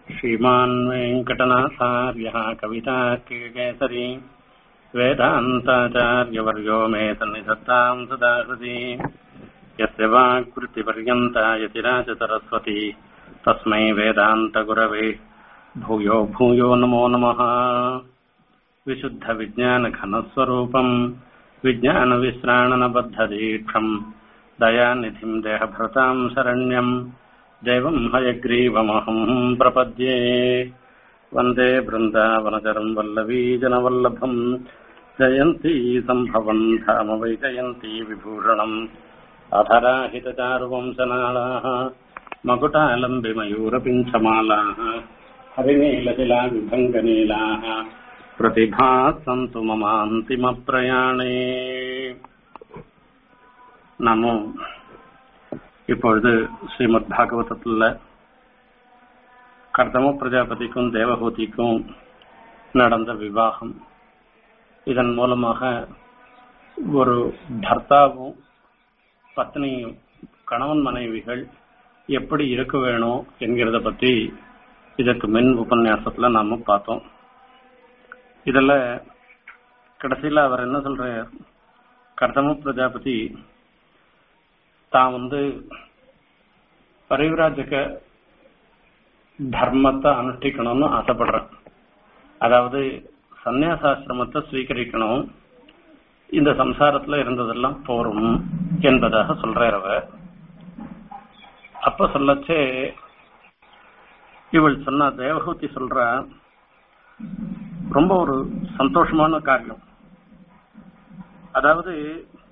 श्रीमान् वेङ्कटनाथार्यः कवितार्किककेसरी वेदान्ताचार्यवर्यो मे सन्निधत्ताम् सदा हृदि यस्य वाक्वृत्तिपर्यन्ता यतिराज सरस्वती तस्मै वेदान्तगुरवे भूयो भूयो नमो नमः विशुद्धविज्ञानघनस्वरूपम् विज्ञानविश्राणनबद्धदीक्षम् दयानिधिम् देहभृताम् शरण्यम् देवम् हयग्रीवमहम् प्रपद्ये वन्दे बृन्दावनचरम् वल्लवीजनवल्लभम् जयन्ती सम्भवम् धाम वै जयन्ती विभूषणम् अधराहितचारुवंशनालाः मकुटालम्बिमयूरपिञ्छमालाः हरिनीलशिलाविभङ्गनीलाः प्रतिभाः सन्तु ममान्तिमप्रयाणे நமோ இப்பொழுது ஸ்ரீமத் பாகவதத்தில் கர்தம பிரஜாபதிக்கும் தேவகூதிக்கும் நடந்த விவாகம் இதன் மூலமாக ஒரு பர்த்தாவும் பத்னியும் கணவன் மனைவிகள் எப்படி இருக்க வேணும் என்கிறத பத்தி இதற்கு மின் உபன்யாசத்துல நாம பார்த்தோம் இதுல கடைசியில அவர் என்ன சொல்ற கர்தம பிரஜாபதி தான் வந்து பரிவிராஜக தர்மத்தை அனுஷ்டிக்கணும்னு ஆசைப்படுறேன் அதாவது சந்நியாசாசிரமத்தை ஸ்வீகரிக்கணும் இந்த சம்சாரத்துல இருந்ததெல்லாம் போரும் என்பதாக சொல்றார் அவர் அப்ப சொல்லச்சே இவள் சொன்ன தேவகூதி சொல்ற ரொம்ப ஒரு சந்தோஷமான காரியம் அதாவது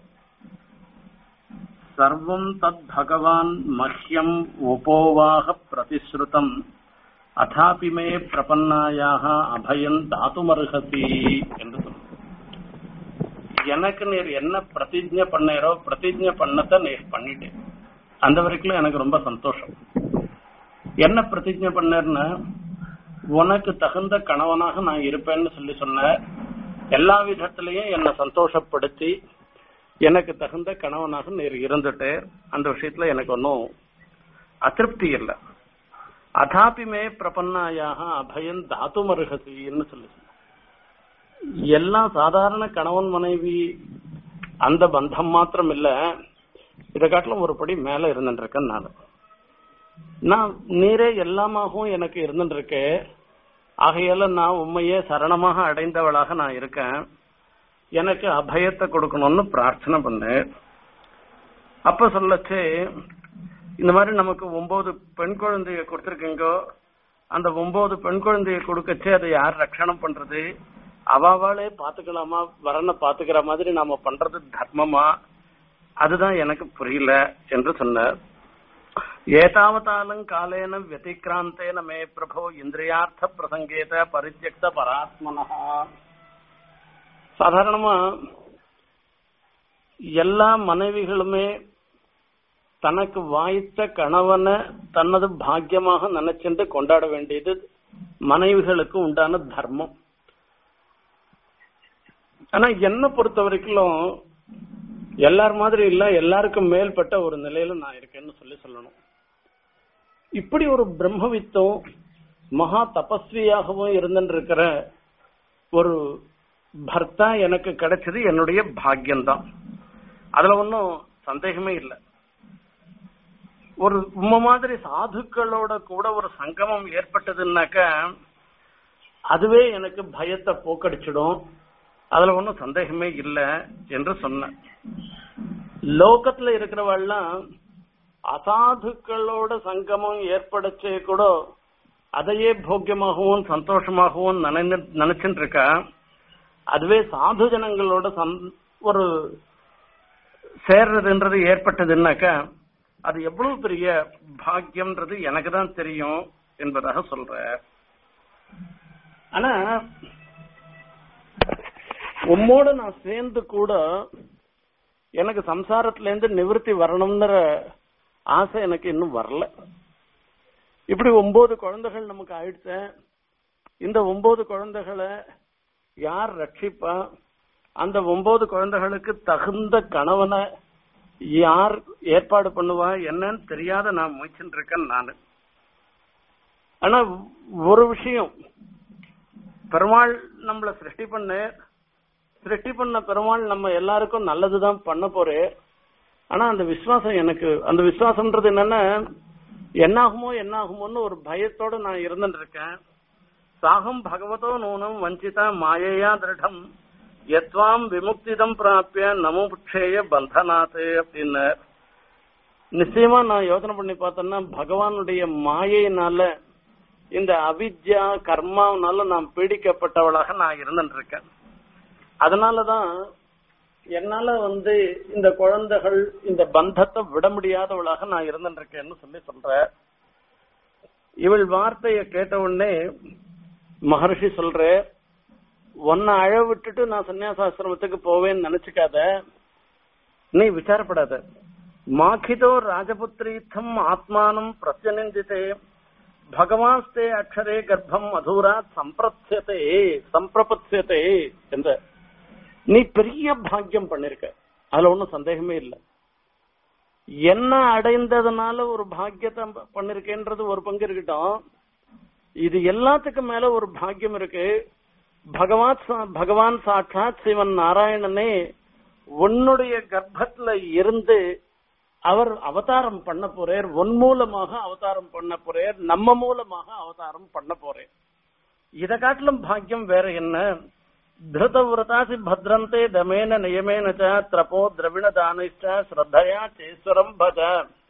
சர்வம் தத் பகவான் மஹ்யம் உபோவாக பிரதிஸ்ருதம் அதாபி மே பிரபன்னாயாக அபயம் தாத்துமருகசி என்று சொல்ற எனக்கு நீர் என்ன பிரதிஜை பண்ணீரோ பிரதிஜை பண்ணத்தை நீர் பண்ணிட்டேன் அந்த வரைக்கும் எனக்கு ரொம்ப சந்தோஷம் என்ன பிரதிஜை பண்ணேர்னா உனக்கு தகுந்த கணவனாக நான் இருப்பேன்னு சொல்லி சொன்ன எல்லா விதத்திலையும் என்னை சந்தோஷப்படுத்தி எனக்கு தகுந்த கணவனாக நீர் இருந்துட்டு அந்த விஷயத்துல எனக்கு ஒன்றும் அதிருப்தி இல்லை அதாபிமே பிரபன்னாயாக அபயம் தாத்து மருகசின்னு சொல்லி எல்லாம் சாதாரண கணவன் மனைவி அந்த பந்தம் மாத்திரம் இல்ல இதை காட்டிலும் ஒரு படி மேல இருந்துருக்கேன் நான் நான் நீரே எல்லாமாகவும் எனக்கு இருந்துருக்கு ஆகையால நான் உண்மையே சரணமாக அடைந்தவளாக நான் இருக்கேன் எனக்கு அபயத்தை கொடுக்கணும்னு பிரார்த்தனை பண்ணேன் அப்ப சொல்லச்சு இந்த மாதிரி நமக்கு ஒன்பது பெண் குழந்தைய கொடுத்துருக்கீங்கோ அந்த ஒன்பது பெண் குழந்தைய கொடுக்கச்சு அதை யார் ரட்சணம் பண்றது அவாவாளே பாத்துக்கலாமா வரனை பாத்துக்கிற மாதிரி நாம பண்றது தர்மமா அதுதான் எனக்கு புரியல என்று சொன்னார் ஏதாவதாலும் காலேன வத்திகிராந்தேன மே பிரபோ இந்திரியார்த்த பிரசங்கேத பரித்தியக்த பராத்மனா சாதாரணமா எல்லா மனைவிகளுமே தனக்கு வாய்த்த கணவனை தனது பாக்கியமாக நினைச்சுட்டு கொண்டாட வேண்டியது மனைவிகளுக்கு உண்டான தர்மம் ஆனா என்ன பொறுத்த வரைக்கும் எல்லார் மாதிரி இல்ல எல்லாருக்கும் மேல்பட்ட ஒரு நிலையில நான் இருக்கேன்னு சொல்லி சொல்லணும் இப்படி ஒரு பிரம்மவித்தும் மகா தபஸ்வியாகவும் இருந்துருக்கிற ஒரு பர்த்தா எனக்கு கிடைச்சது என்னுடைய பாக்கியம்தான் அதுல ஒன்றும் சந்தேகமே இல்லை ஒரு உம்ம மாதிரி சாதுக்களோட கூட ஒரு சங்கமம் ஏற்பட்டதுன்னாக்க அதுவே எனக்கு பயத்தை போக்கடிச்சிடும் அதுல ஒன்றும் சந்தேகமே இல்லை என்று சொன்ன லோகத்துல இருக்கிறவெல்லாம் அசாதுக்களோட சங்கமம் ஏற்படச்சே கூட அதையே போக்கியமாகவும் சந்தோஷமாகவும் நினைச்சுட்டு இருக்கா அதுவே சாது ஜனங்களோட ஒரு சேர்றதுன்றது ஏற்பட்டதுன்னாக்கா அது எவ்வளவு பெரிய பாக்கியம்ன்றது எனக்கு தான் தெரியும் என்பதாக சொல்ற ஆனா உம்மோட நான் சேர்ந்து கூட எனக்கு சம்சாரத்துல இருந்து நிவர்த்தி வரணும்ன்ற ஆசை எனக்கு இன்னும் வரல இப்படி ஒன்பது குழந்தைகள் நமக்கு ஆயிடுச்ச இந்த ஒன்பது குழந்தைகளை யார் ரட்சிப்பா அந்த ஒன்பது குழந்தைகளுக்கு தகுந்த கணவனை யார் ஏற்பாடு பண்ணுவா என்னன்னு தெரியாத நான் முயற்சிட்டு இருக்கேன் நானு ஆனா ஒரு விஷயம் பெருமாள் நம்மள சிருஷ்டி பண்ண சிருஷ்டி பண்ண பெருமாள் நம்ம எல்லாருக்கும் நல்லதுதான் பண்ண போறே ஆனா அந்த விசுவாசம் எனக்கு அந்த விசுவாசம்ன்றது என்னன்னா என்னாகுமோ என்னாகுமோன்னு ஒரு பயத்தோட நான் இருந்துட்டு இருக்கேன் சாகம் பகவதோ நூனம் வஞ்சிதா மாயையா திருடம் எத்வாம் விமுக்திதம் பிராப்பிய நமுபுட்சேய பந்தனாத்து அப்படின்னு நிச்சயமா நான் யோசனை பண்ணி பார்த்தேன்னா பகவானுடைய மாயையினால இந்த அவித்யா கர்மாவனால நான் பீடிக்கப்பட்டவளாக நான் இருந்துட்டு இருக்கேன் அதனாலதான் என்னால வந்து இந்த குழந்தைகள் இந்த பந்தத்தை விட முடியாதவளாக நான் இருந்துட்டு இருக்கேன்னு சொல்லி சொல்ற இவள் வார்த்தையை கேட்ட உடனே மகர்ஷி சொல்ற உன்னை அழ விட்டுட்டு நான் சன்னியாசாசிரமத்துக்கு போவேன்னு நினைச்சுக்காத நீ விசாரப்படாத மாக்கிதோ ராஜபுத்திரீத்தம் ஆத்மானம் பிரத்யநிந்தித்தே பகவான்ஸ்தே அக்ஷரே கர்ப்பம் மதுரா சம்பிரத்தியதே சம்பிரபத்தியதே என்ற நீ பெரிய பாக்கியம் பண்ணிருக்க அதுல ஒன்னும் சந்தேகமே இல்லை என்ன அடைந்ததுனால ஒரு பாக்கியத்தை பண்ணிருக்கேன்றது ஒரு பங்கு இருக்கட்டும் இது எல்லாத்துக்கும் மேல ஒரு பாக்கியம் இருக்கு பகவான் சா- பகவான் சாட்சாத் சிவன் நாராயணனே உன்னுடைய கர்ப்பத்துல இருந்து அவர் அவதாரம் பண்ண போறார் உன் மூலமாக அவதாரம் பண்ண போறார் நம்ம மூலமாக அவதாரம் பண்ண போறேன் இத காட்டிலும் பாக்கியம் வேற என்ன திருதவிரதாசி பத்ரந்தே தமேன நியமேன ச திரபோ திரவிண தானிஷ்ட ஸ்ரத்தையா சேஸ்வரம் பஜ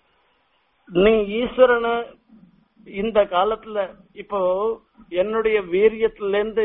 நீ ஈஸ்வரனை இந்த காலத்துல இப்போ என்னுடைய வீரியத்துல இருந்து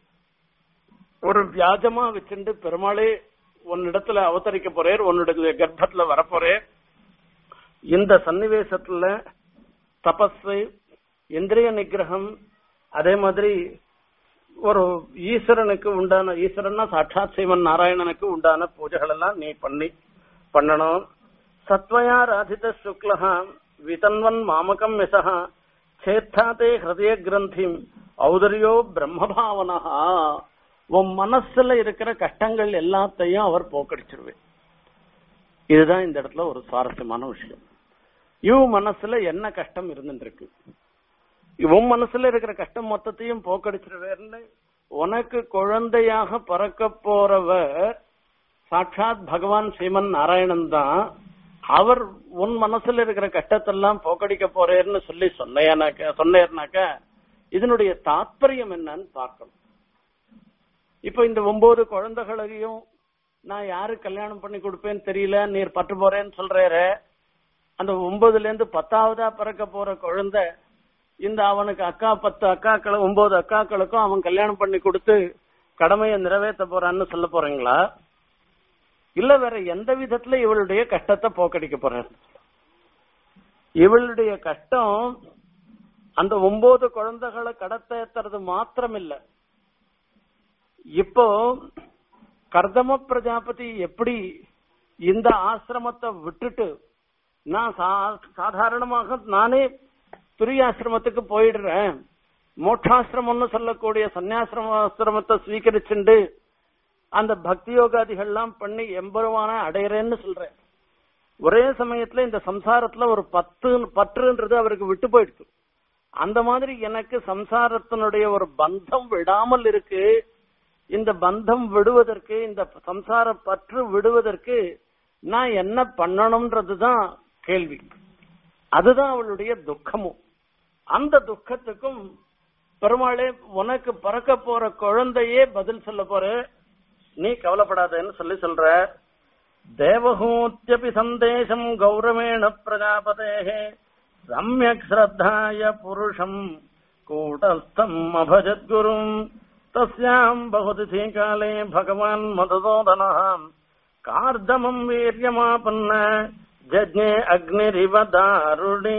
ஒரு வியாஜமா வச்சுட்டு பெருமாளே உன்னிடத்துல அவதரிக்க போறேர் உன்னுடைய கர்ப்பத்துல வரப்போறேர் இந்த சன்னிவேசத்துல தபஸ் இந்திரிய நிகிரகம் அதே மாதிரி ஒரு ஈஸ்வரனுக்கு உண்டான ஈஸ்வரன்னா சாட்சாத் சிவன் நாராயணனுக்கு உண்டான பூஜைகள் எல்லாம் நீ பண்ணி பண்ணணும் சத்வயா ராதித சுக்லஹா விதன்வன் மாமகம் யசஹா சேத்தாதே ஹிருதய கிரந்திம் ஔதரியோ பிரம்மபாவனஹா உன் மனசுல இருக்கிற கஷ்டங்கள் எல்லாத்தையும் அவர் போக்கடிச்சிருவேன் இதுதான் இந்த இடத்துல ஒரு சுவாரஸ்யமான விஷயம் இவன் மனசுல என்ன கஷ்டம் இருந்துட்டு இருக்கு இவன் மனசுல இருக்கிற கஷ்டம் மொத்தத்தையும் போக்கடிச்சிருவேர்னு உனக்கு குழந்தையாக பிறக்க போறவர் சாட்சாத் பகவான் ஸ்ரீமன் நாராயணன் தான் அவர் உன் மனசுல இருக்கிற கஷ்டத்தெல்லாம் போக்கடிக்க போறேன்னு சொல்லி சொன்னேனாக்க சொன்னேர்னாக்க இதனுடைய தாத்பரியம் என்னன்னு பார்க்கணும் இப்ப இந்த ஒன்பது குழந்தைகளையும் நான் யாரு கல்யாணம் பண்ணி கொடுப்பேன்னு தெரியல நீர் பட்டு போறேன்னு சொல்றாரு அந்த ஒன்பதுல இருந்து பத்தாவதா பிறக்க போற குழந்தை இந்த அவனுக்கு அக்கா பத்து அக்காக்களை ஒன்பது அக்காக்களுக்கும் அவன் கல்யாணம் பண்ணி கொடுத்து கடமையை நிறைவேற்ற போறான்னு சொல்ல போறீங்களா இல்ல வேற எந்த விதத்துல இவளுடைய கஷ்டத்தை போக்கடிக்க போறாரு இவளுடைய கஷ்டம் அந்த ஒன்பது குழந்தைகளை கடத்தேத்துறது மாத்திரம் இல்ல இப்போ கர்தம பிரஜாபதி எப்படி இந்த ஆசிரமத்தை விட்டுட்டு நான் சா- சாதாரணமாக நானே துரியாசிரமத்துக்கு போயிடுறேன் மோட்சாசிரமம்னு சொல்லக்கூடிய சன்னியாசிரம ஆசிரமத்தை ஸ்வீகரிச்சுண்டு அந்த பக்தி யோகாதிகள்லாம் பண்ணி எம்பெருமான அடையறேன்னு சொல்றேன் ஒரே சமயத்துல இந்த சம்சாரத்துல ஒரு பத்து பற்றுன்றது அவருக்கு விட்டு போயிடுச்சு அந்த மாதிரி எனக்கு சம்சாரத்தினுடைய ஒரு பந்தம் விடாமல் இருக்கு இந்த பந்தம் விடுவதற்கு இந்த சம்சார பற்று விடுவதற்கு நான் என்ன பண்ணணும்ன்றதுதான் கேள்வி அதுதான் அவளுடைய துக்கமும் அந்த துக்கத்துக்கும் பெருமாளே உனக்கு பிறக்க போற குழந்தையே பதில் சொல்ல போற நீ கவலைப்படாதேன்னு சொல்லி சொல்ற தேவஹூத்யபி சந்தேசம் கௌரவேண பிரஜாபதேஹே சமயக் ஸ்ரத்தாய புருஷம் கூட்டஸ்தம் அபஜத்குரும் தஸ்யாம் பகுதிசி காலே பகவான் மதுதோதனாம் கார்தமம் வீரியமாபன்ன ஜஜ்ஞே அக்னிரிவ தாருணி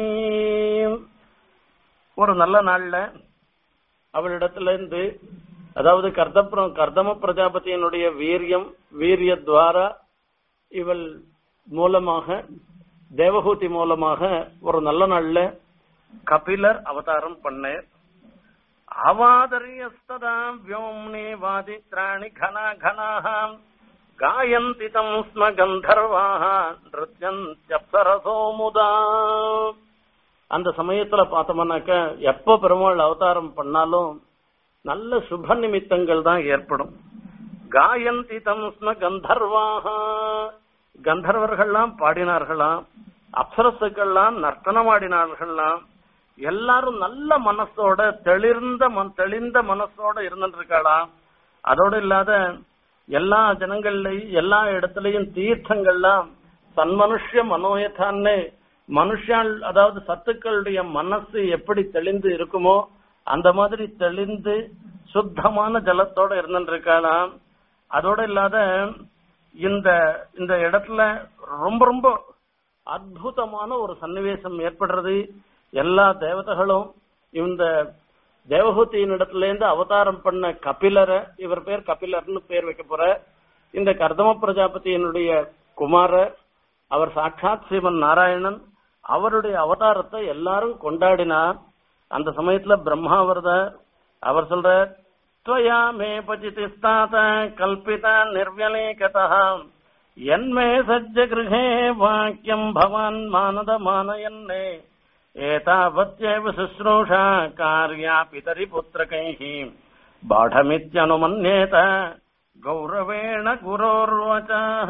ஒரு நல்ல நாள்ல அவளிடத்துல இருந்து அதாவது கர்தப்ர கர்தம பிரஜாபதியினுடைய வீரியம் வீரியத்வாரா இவள் மூலமாக தேவகூதி மூலமாக ஒரு நல்ல நாள்ல கபிலர் அவதாரம் பண்ணார் அவாதரியஸ்ததா வியோம்னே வாதித்ராணி கனா கனாஹாம் காயந்தி தம் ஸ்ம கந்தர்வாः நிருத்யந்த்யப்சரசோ முதா அந்த சமயத்துல பார்த்தோம்னாக்க எப்ப பெருமாள் அவதாரம் பண்ணாலும் நல்ல சுப நிமித்தங்கள் தான் ஏற்படும் காயந்தி தம் ஸ்ம கந்தர்வாக கந்தர்வர்கள்லாம் பாடினார்களாம் அப்சரசுக்கள்லாம் நர்த்தனமாடினார்கள்லாம் எல்லாரும் நல்ல மனசோட தெளிர்ந்த மன- தெளிந்த மனசோட இருந்துட்டு இருக்காளாம் அதோடு இல்லாத எல்லா ஜனங்கள்லயும் எல்லா இடத்துலயும் தீர்த்தங்கள்லாம் சன்மனுஷ்ய மனோயத்தான்னு மனுஷால் அதாவது சத்துக்களுடைய மனசு எப்படி தெளிந்து இருக்குமோ அந்த மாதிரி தெளிந்து சுத்தமான ஜலத்தோட இருந்துட்டு இருக்காளாம் அதோட இல்லாத இந்த இந்த இடத்துல ரொம்ப ரொம்ப அற்புதமான ஒரு சன்னிவேசம் ஏற்படுறது எல்லா தேவதைகளும் இந்த தேவஹூதியின் இடத்துல இருந்து அவதாரம் பண்ண கபிலரை இவர் பேர் கபிலர்னு பேர் வைக்க போற இந்த கர்தம பிரஜாபதியினுடைய குமாரர் அவர் சாட்சாத் சிவன் நாராயணன் அவருடைய அவதாரத்தை எல்லாரும் கொண்டாடினார் அந்த சமயத்துல பிரம்மா வருதார் அவர் சொல்றார் त्वया मे पचितिस्तात कल्पिता निर्व्यलेकतः यन्मे सज्ज गृहे वाक्यम् भवान् मानद मानयन्ने एतावत्येव शुश्रूषा कार्या पितरि पुत्रकैः बाढमित्यनुमन्येत गौरवेण गुरोर्वचः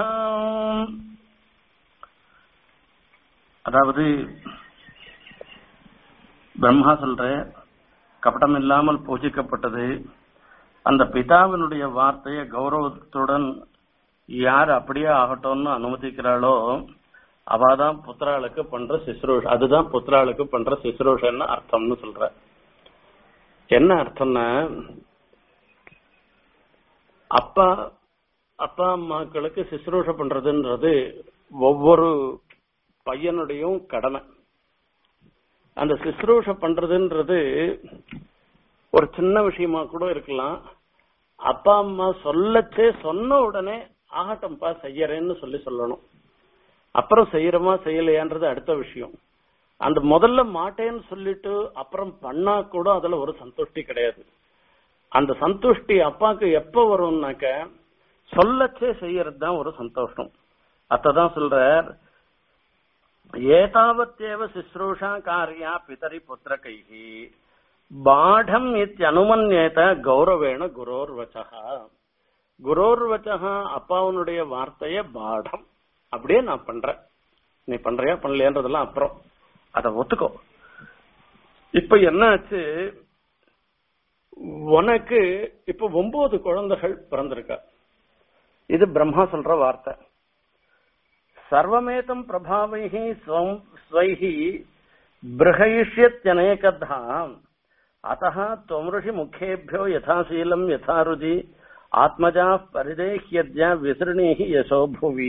அதாவது பிரம்மா சொல்ற கபடம் இல்லாமல் பூஜிக்கப்பட்டது அந்த பிதாவினுடைய வார்த்தையை கௌரவத்துடன் யார் அப்படியே ஆகட்டும்னு அனுமதிக்கிறாளோ அவாதான் புத்திராளுக்கு பண்ற சிசுரூஷ அதுதான் புத்திராளுக்கு பண்ற சிசுரூஷன்னு அர்த்தம்னு சொல்ற என்ன அர்த்தம்னா அப்பா அப்பா அம்மாக்களுக்கு சிசுரூஷ பண்றதுன்றது ஒவ்வொரு பையனுடையும் கடமை அந்த சிசுரூஷ பண்றதுன்றது ஒரு சின்ன விஷயமா கூட இருக்கலாம் அப்பா அம்மா சொல்லச்சே சொன்ன உடனே ஆகட்டும்பா செய்யறேன்னு சொல்லி சொல்லணும் அப்புறம் செய்யறோமா செய்யலையான்றது அடுத்த விஷயம் அந்த முதல்ல மாட்டேன்னு சொல்லிட்டு அப்புறம் பண்ணா கூட அதுல ஒரு சந்துஷ்டி கிடையாது அந்த சந்துஷ்டி அப்பாக்கு எப்ப வரும்னாக்க சொல்லச்சே செய்யறது தான் ஒரு சந்தோஷம் அத்ததான் சொல்றார் ஏதாவத்தேவ சிஸ்ரூஷா காரியா பிதரி புத்திர கைகி பாடம் இத்தியனுமன்யேத கௌரவேண குரோர் வச்சகா குரோர் வச்சகா அப்பாவனுடைய வார்த்தைய பாடம் அப்படியே நான் பண்றேன் நீ பண்றியா பண்ணலையான்றதெல்லாம் அப்புறம் அத ஒத்துக்கோ இப்ப என்னாச்சு உனக்கு இப்ப ஒன்பது குழந்தைகள் பிறந்திருக்கா இது பிரம்மா சொல்ற வார்த்தை சர்வமேதம் பிரபாவைஹி ஸ்வம் ஸ்வைஹி बृहयिष्यत्यनेकधा अतः त्वमृषि मुखेभ्यो यथाशीलम् यथा रुचि आत्मजाः परिदेह्यद्य विसृणीः यशो भुवि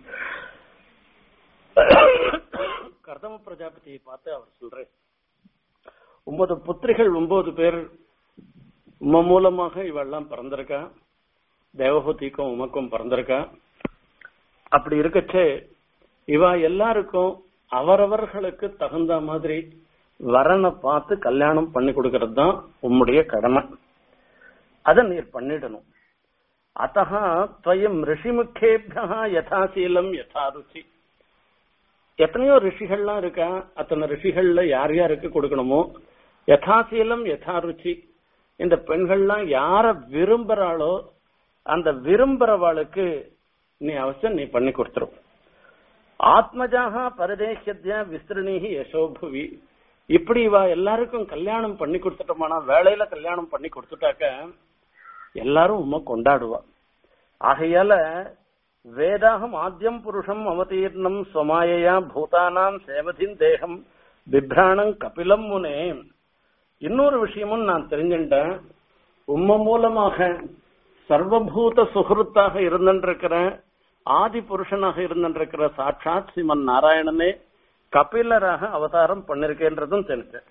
கர்தம பிரஜாபதியை பார்த்து அவர் சொல்றேன் ஒன்பது புத்திரிகள் ஒன்பது பேர் உம மூலமாக இவெல்லாம் பிறந்திருக்கா தேவஹூதிக்கும் உமக்கும் பிறந்திருக்கா அப்படி இருக்கச்சே இவ எல்லாருக்கும் அவரவர்களுக்கு தகுந்த மாதிரி வரனை பார்த்து கல்யாணம் பண்ணி கொடுக்கறது தான் உம்முடைய கடமை அதை நீர் பண்ணிடணும் அத்தகா துவயம் ரிஷிமுக்கேபியா யதாசீலம் யதா ருச்சி எத்தனையோ ரிஷிகள்லாம் இருக்கா அத்தனை ரிஷிகள்ல யார் யாருக்கு கொடுக்கணுமோ யதாசீலம் யதா ருச்சி இந்த பெண்கள்லாம் யார விரும்புறாளோ அந்த விரும்புறவாளுக்கு நீ அவசியம் நீ பண்ணி கொடுத்துரும் ஆத்மஜாக பரதேசிய விஸ்திருணிகி யசோபுவி இப்படி இவ எல்லாருக்கும் கல்யாணம் பண்ணி கொடுத்துட்டோமானா வேலையில கல்யாணம் பண்ணி கொடுத்துட்டாக்க எல்லாரும் உண்மை கொண்டாடுவா ஆகையால வேதாகம் ஆத்தியம் புருஷம் அவதீர்ணம் ஸ்வமாயையா பூதானாம் சேவதின் தேகம் பிப்ராணம் கபிலம் முனே இன்னொரு விஷயமும் நான் தெரிஞ்சுட்டேன் உம்ம மூலமாக சர்வபூத சுகிருத்தாக இருந்திருக்கிற ஆதி புருஷனாக இருந்திருக்கிற சாட்சாத் சிவன் நாராயணனே கபிலராக அவதாரம் பண்ணிருக்கேன்றதும் தெரிஞ்சேன்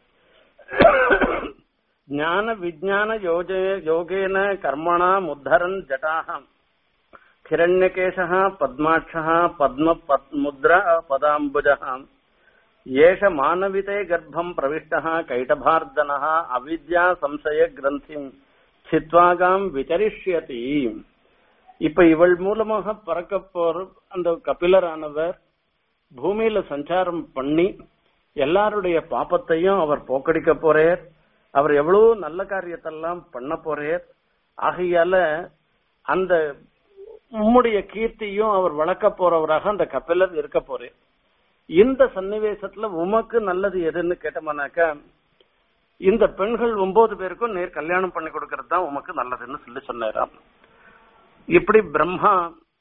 ஞான விஜான யோஜே யோகேன கர்மணா முத்தரன் ஜட்டாக हिरण्यकेशः पद्माक्षः पद्म मुद्रा पदाम्बुजः एष मानविते गर्भम् प्रविष्टः कैटभार्दनः अविद्या संशय ग्रन्थिम् சித்வாகாம் விசரிஷ்யதி இப்ப இவள் மூலமாக பறக்க போற அந்த கபிலரானவர் பூமியில சஞ்சாரம் பண்ணி எல்லாருடைய பாப்பத்தையும் அவர் போக்கடிக்க போறேர் அவர் எவ்வளவு நல்ல காரியத்தெல்லாம் பண்ண போறேர் ஆகையால அந்த உம்முடைய கீர்த்தியும் அவர் வளர்க்க போறவராக அந்த கபிலர் இருக்க போறேன் இந்த சன்னிவேசத்துல உமக்கு நல்லது எதுன்னு கேட்டோம்னாக்கா இந்த பெண்கள் ஒன்பது பேருக்கும் நேர் கல்யாணம் பண்ணி கொடுக்கறது தான் உமக்கு நல்லதுன்னு சொல்லி சொன்னாராம் இப்படி பிரம்மா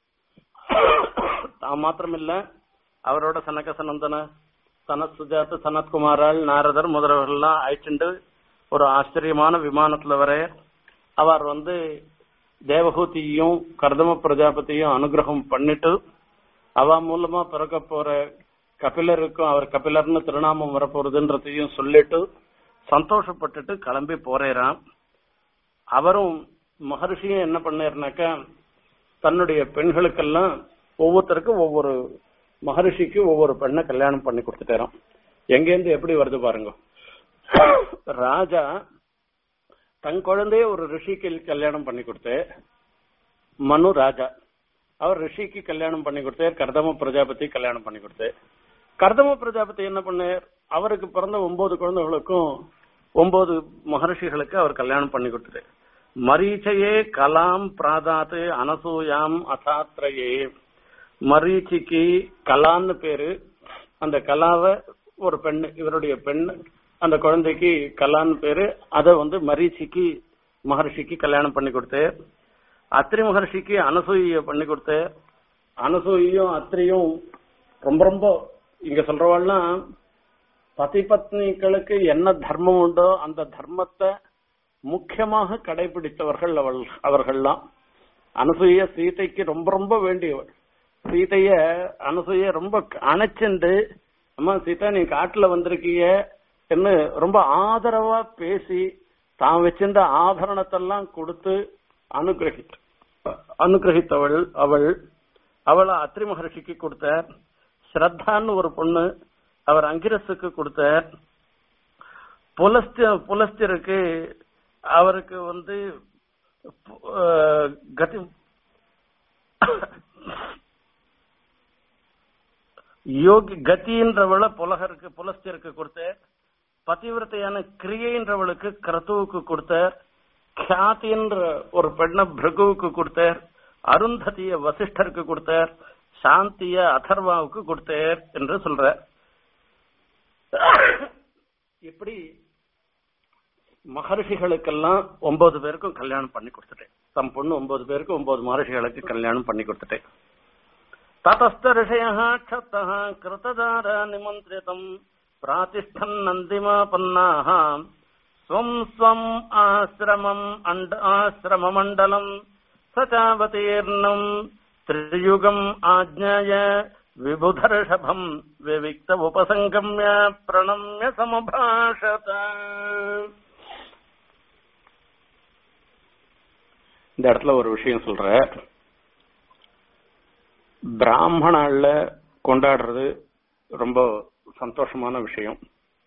தான் மாத்திரமில்ல அவரோட சனக சனந்தன சனத் சுஜாத சனத்குமாரால் நாரதர் முதல்வர்கள்லாம் அழைச்சிண்டு ஒரு ஆச்சரியமான விமானத்துல வர அவர் வந்து தேவகூதியும் கர்தம பிரஜாபதியும் அனுகிரகம் பண்ணிட்டு அவ மூலமா பிறக்க போற கபிலருக்கும் அவர் கபிலர்னு திருநாமம் வரப்போறதுன்றதையும் சொல்லிட்டு சந்தோஷப்பட்டுட்டு கிளம்பி போறேறான் அவரும் மகர்ஷியும் என்ன பண்ணாருனாக்கா தன்னுடைய பெண்களுக்கெல்லாம் ஒவ்வொருத்தருக்கும் ஒவ்வொரு மகரிஷிக்கு ஒவ்வொரு பெண்ணை கல்யாணம் பண்ணி கொடுத்துட்டாராம் எங்கேருந்து எப்படி வருது பாருங்க ராஜா தன் குழந்தைய ஒரு ரிஷிக்கு கல்யாணம் பண்ணி கொடுத்து மனு ராஜா அவர் ரிஷிக்கு கல்யாணம் பண்ணி கொடுத்தார் கர்தம பிரஜாபதி கல்யாணம் பண்ணி கொடுத்தார் கர்தம பிரஜாபதி என்ன பண்ணார் அவருக்கு பிறந்த ஒன்பது குழந்தைகளுக்கும் ஒன்பது மகர்ஷிகளுக்கு அவர் கல்யாணம் பண்ணி கொடுத்தார் மரீச்சையே கலாம் பிராதாத்து அனசூயாம் அசாத்ரையே மரீச்சிக்கு கலான்னு பேரு அந்த கலாவை ஒரு பெண்ணு இவருடைய பெண் அந்த குழந்தைக்கு கலான்னு பேரு அத வந்து மரீச்சிக்கு மகர்ஷிக்கு கல்யாணம் பண்ணி கொடுத்தார் அத்திரி மகர்ஷிக்கு அனசூய பண்ணி கொடுத்தார் அனசூயும் அத்திரியும் ரொம்ப ரொம்ப இங்க சொல்றவாள்லாம் பதி பத்னிகளுக்கு என்ன தர்மம் உண்டோ அந்த தர்மத்தை முக்கியமாக கடைபிடித்தவர்கள் அவள் அவர்கள்லாம் அனசூய சீதைக்கு ரொம்ப ரொம்ப வேண்டியவள் சீதைய அனசூய ரொம்ப அணைச்சுண்டு அம்மா சீதா நீ காட்டுல வந்திருக்கீங்க என்று ரொம்ப ஆதரவா பேசி தான் வச்சிருந்த ஆபரணத்தெல்லாம் கொடுத்து அனுகிரகித்த அனுகிரகித்தவள் அவள் அவளை அத்ரி மகர்ஷிக்கு கொடுத்தார் ஸ்ரத்தான்னு ஒரு பொண்ணு அவர் அங்கிரஸுக்கு கொடுத்தார் புலஸ்திய புலஸ்தியருக்கு அவருக்கு வந்து கதி யோகி கத்தின்றவளை புலகருக்கு புலஸ்தியருக்கு கொடுத்தார் பதிவிரத்தையான கிரியைன்றவளுக்கு கிரத்துவுக்கு கொடுத்தார் கியாத்தின்ற ஒரு பெண்ண பிருகுவுக்கு கொடுத்தார் அருந்ததிய வசிஷ்டருக்கு கொடுத்தார் சாந்திய அதர்வாவுக்கு கொடுத்தார் என்று சொல்ற இப்படி மகர்ஷிகளுக்கெல்லாம் ஒன்பது பேருக்கும் கல்யாணம் பண்ணி கொடுத்துட்டேன் தம் பொண்ணு ஒன்பது பேருக்கு ஒன்பது மகர்ஷிகளுக்கு கல்யாணம் பண்ணி கொடுத்துட்டேன் ததஸ்த ரிஷய க்ஷப்த கிருத்ததார நிமந்திரிதம் பிராதிஷ்டன் நந்திமாபன்னாக ஸ்வம் ஸ்வம் ஆசிரமம் அண்ட ஆசிரமமண்டலம் சச்சாவதீர்ணம் திரியுகம் ஆஜ்ஞாய விபுதர்ஷபம் விவிக்த உபசங்கம்ய பிரணம்ய சமபாஷத இந்த இடத்துல ஒரு விஷயம் சொல்ற பிராமணால கொண்டாடுறது ரொம்ப சந்தோஷமான விஷயம்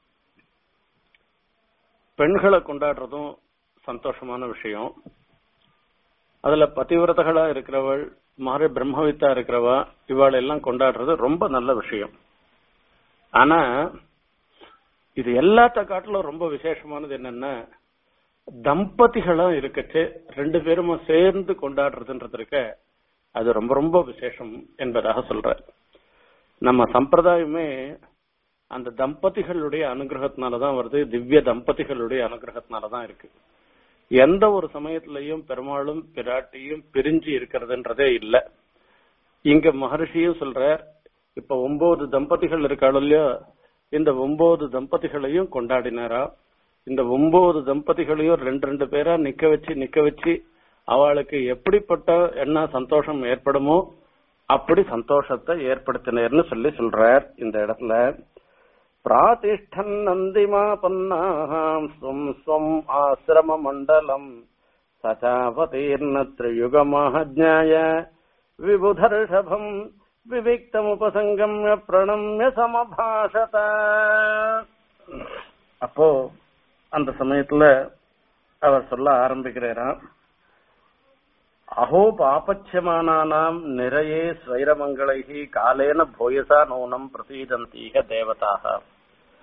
பெண்களை கொண்டாடுறதும் சந்தோஷமான விஷயம் அதுல பதிவிரதகளா இருக்கிறவள் மாறி பிரம்மவித்தா இருக்கிறவா இவாள் எல்லாம் கொண்டாடுறது ரொம்ப நல்ல விஷயம் ஆனா இது எல்லாத்த காட்டிலும் ரொம்ப விசேஷமானது என்னன்னா தம்பதிகளும் இருக்கச்சு ரெண்டு பேரும் சேர்ந்து கொண்டாடுறதுன்றது இருக்க அது ரொம்ப ரொம்ப விசேஷம் என்பதாக சொல்ற நம்ம சம்பிரதாயமே அந்த தம்பதிகளுடைய அனுகிரகத்தினாலதான் வருது திவ்ய தம்பதிகளுடைய அனுகிரகத்தினாலதான் இருக்கு எந்த ஒரு சமயத்திலையும் பெருமாளும் பிராட்டியும் பிரிஞ்சு இருக்கிறதுன்றதே இல்ல இங்க மகர்ஷியும் சொல்ற இப்ப ஒன்பது தம்பதிகள் இருக்காளோ இல்லையோ இந்த ஒன்பது தம்பதிகளையும் கொண்டாடினாரா இந்த ஒன்பது தம்பதிகளையும் ரெண்டு ரெண்டு பேரா நிக்க வச்சு நிக்க வச்சு அவளுக்கு எப்படிப்பட்ட என்ன சந்தோஷம் ஏற்படுமோ அப்படி சந்தோஷத்தை ஏற்படுத்தினர்னு சொல்லி சொல்றார் இந்த இடத்துல பிராதிஷ்டன் நந்திமாபன்னாம் ஸ்வம் ஸ்வம் ஆசிரம மண்டலம் சச்சாவதீர்ண திரியுகமாஜ்ஞாய விபுதர்ஷபம் விவிக்தமுபசங்கம்ய பிரணம்ய சமபாஷத அப்போ அந்த சமயத்துல அவர் சொல்ல ஆரம்பிக்கிறாராம் அஹோ பாபட்சமானானாம் நிறையே ஸ்வைரமங்களைகி காலேன போயசா நூனம் பிரசீதந்தீக தேவதாக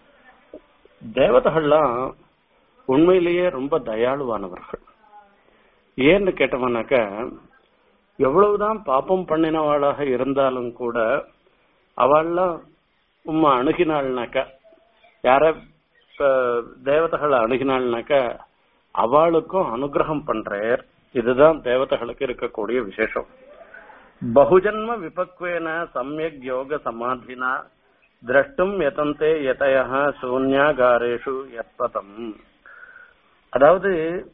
தேவதைகள்லாம் உண்மையிலேயே ரொம்ப தயாளுவானவர்கள் ஏன்னு கேட்டோம்னாக்க எவ்வளவுதான் பாப்பம் பண்ணினவாளாக இருந்தாலும் கூட அவள்லாம் உம்மை அணுகினாள்னாக்கா யார இப்ப தேவதைகளை அணுகினாள்னாக்கா அவளுக்கும் அனுகிரகம் பண்றார் இதுதான் தேவதைகளுக்கு இருக்கக்கூடிய விசேஷம் பகுஜன்ம விபக்வேன சமயக் யோக சமாதினா திரஷ்டும் யதந்தே யதய சூன்யாகாரேஷு யத்பதம் அதாவது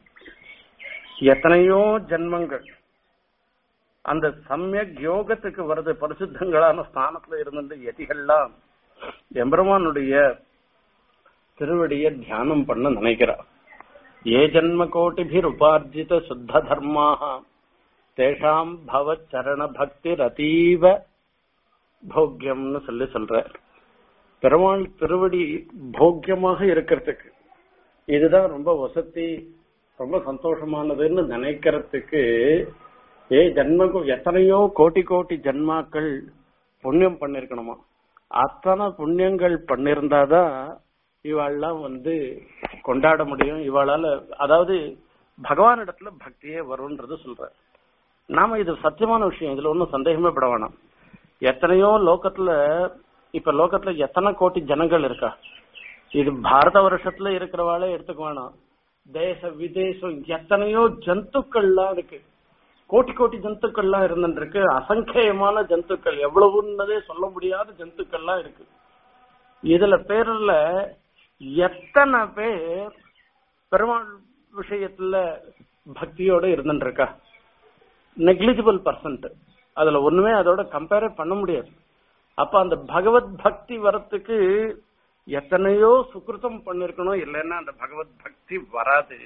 எத்தனையோ ஜென்மங்கள் அந்த சமயக் யோகத்துக்கு வருது பரிசுத்தங்களான ஸ்தானத்துல இருந்த யதிகள்லாம் எம்பெருமானுடைய திருவடிய தியானம் பண்ண நினைக்கிறா ஏ ஜன்ம கோட்டிபிர் உபார்ஜித சுத்த தர்மாக தேஷாம் பவ சரண பக்தி ரதீவ போக்கியம்னு சொல்லி சொல்ற பெருமாள் திருவடி போக்கியமாக இருக்கிறதுக்கு இதுதான் ரொம்ப வசதி ரொம்ப சந்தோஷமானதுன்னு நினைக்கிறதுக்கு ஏ ஜன்மக்கும் எத்தனையோ கோட்டி கோட்டி ஜன்மாக்கள் புண்ணியம் பண்ணிருக்கணுமா அத்தனை புண்ணியங்கள் பண்ணிருந்தாதான் இவாள்லாம் வந்து கொண்டாட முடியும் இவாளால அதாவது பகவான் இடத்துல பக்தியே வரும்ன்றது சொல்ற நாம இது சத்தியமான விஷயம் இதுல ஒன்றும் சந்தேகமே பட வேணாம் எத்தனையோ லோகத்துல இப்ப லோகத்துல எத்தனை கோடி ஜனங்கள் இருக்கா இது பாரத வருஷத்துல இருக்கிறவாளே எடுத்துக்க வேணாம் தேச விதேசம் எத்தனையோ ஜந்துக்கள்லாம் இருக்கு கோட்டி கோட்டி ஜந்துக்கள்லாம் இருந்துருக்கு அசங்கேயமான ஜந்துக்கள் எவ்வளவுன்னதே சொல்ல முடியாத ஜந்துக்கள்லாம் இருக்கு இதுல பேர்ல எத்தனை பேர் பெருமாள் விஷயத்துல பக்தியோட இருந்துருக்கா நெக்லிஜிபிள் பர்சன்ட் அதுல ஒண்ணுமே அதோட கம்பேரே பண்ண முடியாது அப்ப அந்த பகவத் பக்தி வரத்துக்கு எத்தனையோ சுக்கிருத்தம் பண்ணிருக்கணும் இல்லைன்னா அந்த பகவத் பக்தி வராது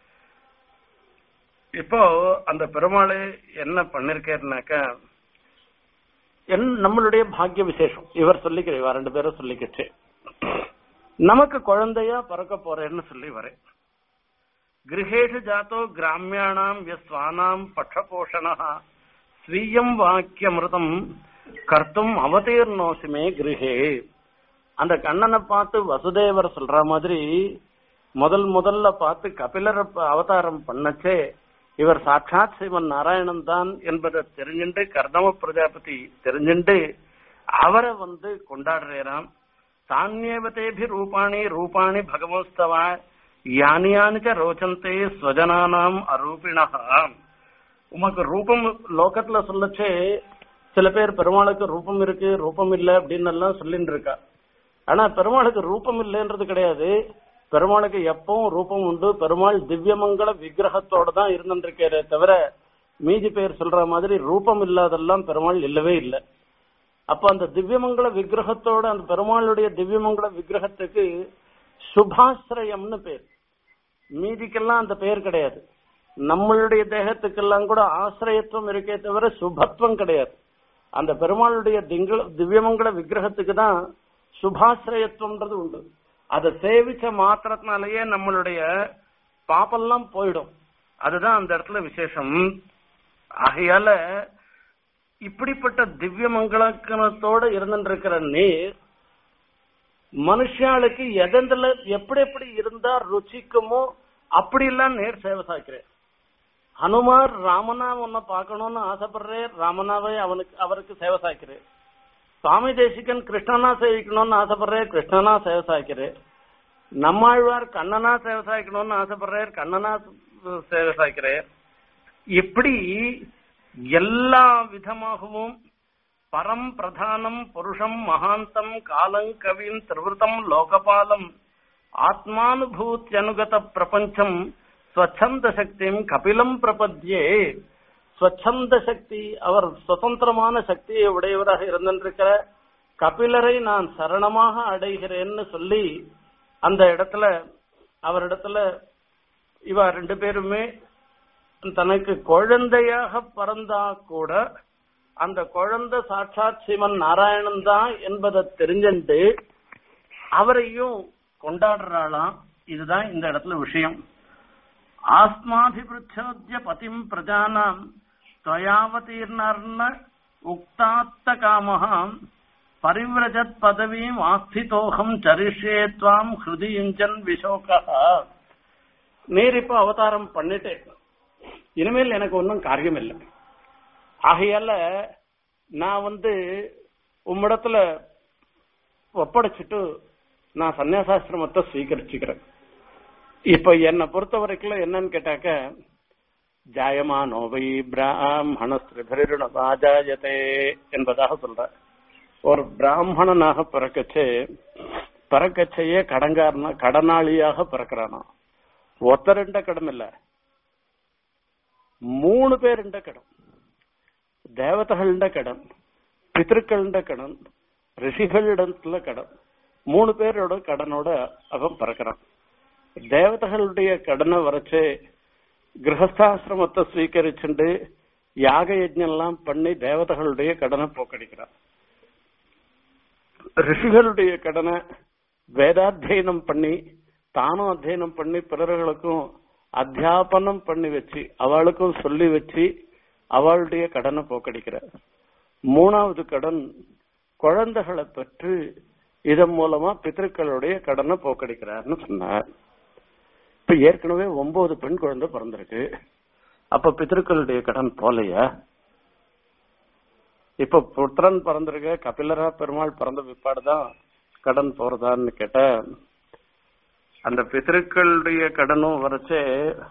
இப்போ அந்த பெருமாளே என்ன பண்ணிருக்காருனாக்கா என் நம்மளுடைய பாக்கிய விசேஷம் இவர் சொல்லிக்கிற இவ ரெண்டு பேரும் சொல்லிக்கிச்சு நமக்கு குழந்தையா பிறக்க போறேன்னு சொல்லி வரேன் கிரகேஷு ஜாத்தோ கிராமியானாம் யஸ்வானாம் பட்சபோஷணா ஸ்வீயம் வாக்கியமிருதம் கர்த்தும் அவதீர்ணோசிமே கிரகே அந்த கண்ணனை பார்த்து வசுதேவர் சொல்ற மாதிரி முதல் முதல்ல பார்த்து கபிலர் அவதாரம் பண்ணச்சே இவர் சாட்சாத் சிவன் நாராயணன் தான் என்பதை தெரிஞ்சுண்டு கர்தம பிரஜாபதி தெரிஞ்சுண்டு அவரை வந்து கொண்டாடுறாராம் தானியவதேபி ரூபாணி ரூபாணி பகவஸ்தவா யானியானிச்ச ரோச்சந்தே ஸ்வஜனானாம் அரூபிணா உமக்கு ரூபம் லோகத்துல சொல்லச்சே சில பேர் பெருமாளுக்கு ரூபம் இருக்கு ரூபம் இல்ல அப்படின்னு எல்லாம் சொல்லிட்டு இருக்கா ஆனா பெருமாளுக்கு ரூபம் இல்லைன்றது கிடையாது பெருமாளுக்கு எப்பவும் ரூபம் உண்டு பெருமாள் திவ்யமங்கல விக்கிரகத்தோட தான் இருந்துருக்காரே தவிர மீதி பேர் சொல்ற மாதிரி ரூபம் இல்லாதெல்லாம் பெருமாள் இல்லவே இல்லை அப்ப அந்த திவ்யமங்கல விக்கிரகத்தோட அந்த பெருமாளுடைய திவ்யமங்கல விக்கிரகத்துக்கு சுபாசிரயம்னு பேர் மீதிக்கெல்லாம் அந்த பெயர் கிடையாது நம்மளுடைய தேகத்துக்கெல்லாம் கூட ஆசிரியத்துவம் இருக்கே தவிர சுபத்துவம் கிடையாது அந்த பெருமாளுடைய திங்கள திவ்யமங்கல விக்கிரகத்துக்கு தான் சுபாசிரயத்துவம்ன்றது உண்டு அதை சேவிச்ச மாத்திரத்தினாலேயே நம்மளுடைய பாப்பெல்லாம் போயிடும் அதுதான் அந்த இடத்துல விசேஷம் ஆகையால இப்படிப்பட்ட திவ்ய மங்களக்கணத்தோட இருந்துருக்கிற நீர் மனுஷாளுக்கு எதெந்தில் எப்படி எப்படி இருந்தா ருச்சிக்குமோ அப்படி எல்லாம் நேர் சேவை சாய்க்கிறேன் ஹனுமார் ராமனா உன்னை பார்க்கணும்னு ஆசைப்படுறேன் ராமனாவை அவனுக்கு அவருக்கு சேவை சாய்க்கிறேன் சுவாமி தேசிகன் கிருஷ்ணனா சேவிக்கணும்னு ஆசைப்படுறேன் கிருஷ்ணனா சேவை சாய்க்கிறேன் நம்மாழ்வார் கண்ணனா சேவை சாய்க்கணும்னு ஆசைப்படுறார் கண்ணனா சேவை சாய்க்கிறேன் இப்படி எல்லா விதமாகவும் பரம் பிரதானம் புருஷம் மகாந்தம் காலம் கவின் திருவிருத்தம் லோகபாலம் ஆத்மானுபூத்தியனுகத பிரபஞ்சம் ஸ்வச்சந்த சக்தியும் கபிலம் பிரபத்யே ஸ்வச்சந்த சக்தி அவர் சுதந்திரமான சக்தியை உடையவராக இருந்திருக்கிற கபிலரை நான் சரணமாக அடைகிறேன்னு சொல்லி அந்த இடத்துல அவரிடத்துல இவ ரெண்டு பேருமே தனக்கு குழந்தையாக பிறந்தா கூட அந்த குழந்தை சாட்சாத் சிவன் நாராயணன் தான் என்பதை தெரிஞ்சுட்டு அவரையும் கொண்டாடுறாளாம் இதுதான் இந்த இடத்துல விஷயம் ஆஸ்மாபிபிருச்சோத்ய பதிம் பிரஜானாம் துவயாவதீர்ணர்ண உக்தாத்த காமஹாம் பரிவிரஜத் பதவியும் ஆஸ்திதோகம் சரிஷே துவாம் ஹிருதியுஞ்சன் விஷோகா நீர் இப்ப அவதாரம் பண்ணிட்டேன் இனிமேல் எனக்கு ஒன்றும் காரியம் இல்லை ஆகையால நான் வந்து உம்மிடத்துல ஒப்படைச்சிட்டு நான் சன்னியாசாசிரமத்தை ஸ்வீகரிச்சுக்கிறேன் இப்ப என்னை பொறுத்த வரைக்கும் என்னன்னு கேட்டாக்க ஜாயமானோ வை பிராமணஸ்திரிபரிணபாஜாயதே என்பதாக சொல்ற ஒரு பிராமணனாக பிறக்கச்சே பிறக்கச்சையே கடங்காரனா கடனாளியாக பிறக்கிறானா ஒத்தரெண்ட கடன் இல்ல மூணு பேருண்ட கடன் தேவதைகள கடன் பித்திருக்கள கடன் ரிஷிகளிடத்துல கடன் மூணு பேரோட கடனோட அவன் பிறக்கிறான் தேவதைகளுடைய கடனை வரைச்சு கிரகஸ்தாசிரமத்தை ஸ்வீகரிச்சுண்டு யாக யஜ்ஞம் எல்லாம் பண்ணி தேவதைகளுடைய கடனை போக்கடிக்கிறான் ரிஷிகளுடைய கடனை வேதாத்தியனம் பண்ணி தானும் அத்தியனம் பண்ணி பிறர்களுக்கும் அத்தியாபனம் பண்ணி வச்சு அவளுக்கும் சொல்லி வச்சு அவளுடைய கடனை போக்கடிக்கிறார் மூணாவது கடன் குழந்தைகளை பெற்று இதன் மூலமா பித்திருக்களுடைய கடனை போக்கடிக்கிறார்னு சொன்னார் இப்ப ஏற்கனவே ஒன்பது பெண் குழந்தை பிறந்திருக்கு அப்ப பித்திருக்களுடைய கடன் போலையா இப்ப புத்திரன் பிறந்திருக்க கபிலரா பெருமாள் பிறந்த பிற்பாடுதான் கடன் போறதான்னு கேட்ட அந்த பித்திருக்களுடைய கடனும் வரைச்சே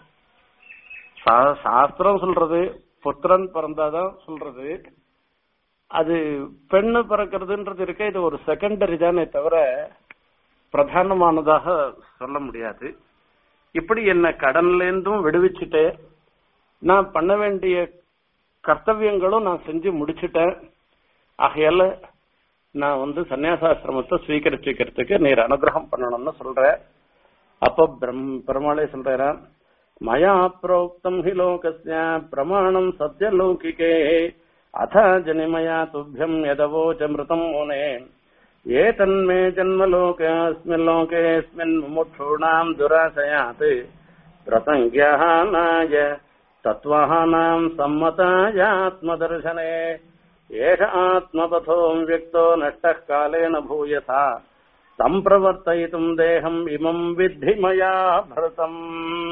சாஸ்திரம் சொல்றது புத்திரன் பிறந்தாதான் சொல்றது அது பெண்ணு பிறக்கிறதுன்றது இருக்க இது ஒரு செகண்டரி தானே தவிர பிரதானமானதாக சொல்ல முடியாது இப்படி என்ன கடன்ல இருந்தும் விடுவிச்சுட்டு நான் பண்ண வேண்டிய கர்த்தவியங்களும் நான் செஞ்சு முடிச்சுட்டேன் ஆகையால நான் வந்து சன்னியாசாசிரமத்தை ஸ்வீகரிச்சுக்கிறதுக்கு நீர் அனுகிரகம் பண்ணணும்னு சொல்ற அப்ப பிரம் பெருமாளே சொல்றான் மயா புரோக்தம் ஹி லோகஸ்ய பிரமாணம் சத்யலௌகிகே அத ஜனிமயா துப்பியம் யதவோச்சமிருதம் முனே ஏதன்மே ஜன்மலோகேஸ்மின் லோகேஸ்மின் முமுட்சூணாம் துராசயாத் பிரசங்கியானாய தத்வானாம் சம்மதாயாத்மதர்சனே ஏஷ ஆத்மபதோம் வியக்தோ நஷ்ட காலேன பூயசா சம்பிரவர்த்தயித்தும் தேகம் இமம் வித்தி மயா பரதம்